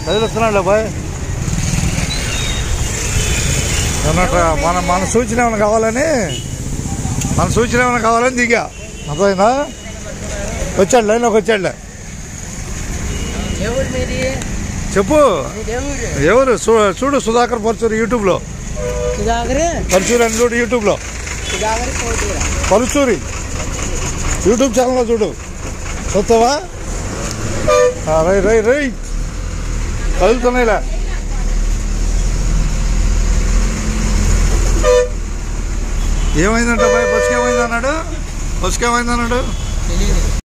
కదిలిస్తున్నాడు bye అన్నట్టు మన మన సూచన ఏమైనా కావాలని మన సూచన ఏమైనా కావాలని దిగా అర్థమైందా వచ్చాడు లైన్లోకి వచ్చాడులే ఎవరు మీది చెప్పు మీది ఎవరు ఎవరు చూ- చూడు సుధాకర్ పరచూరు యూట్యూబ్లో సుధాకర్ పరచూరు అని చూడు యూట్యూబ్లో సుధాకర్ కోటూరా పరుచూరి యూట్యూబ్ ఛానల్లో చూడు చూస్తావా ఆ, రై రై రై కదులుతున్నాయిలే ఏమైందంట బాయ్ బస్కి ఏమైంది అన్నాడు బస్కి ఏమైంది అన్నాడు తెలియదు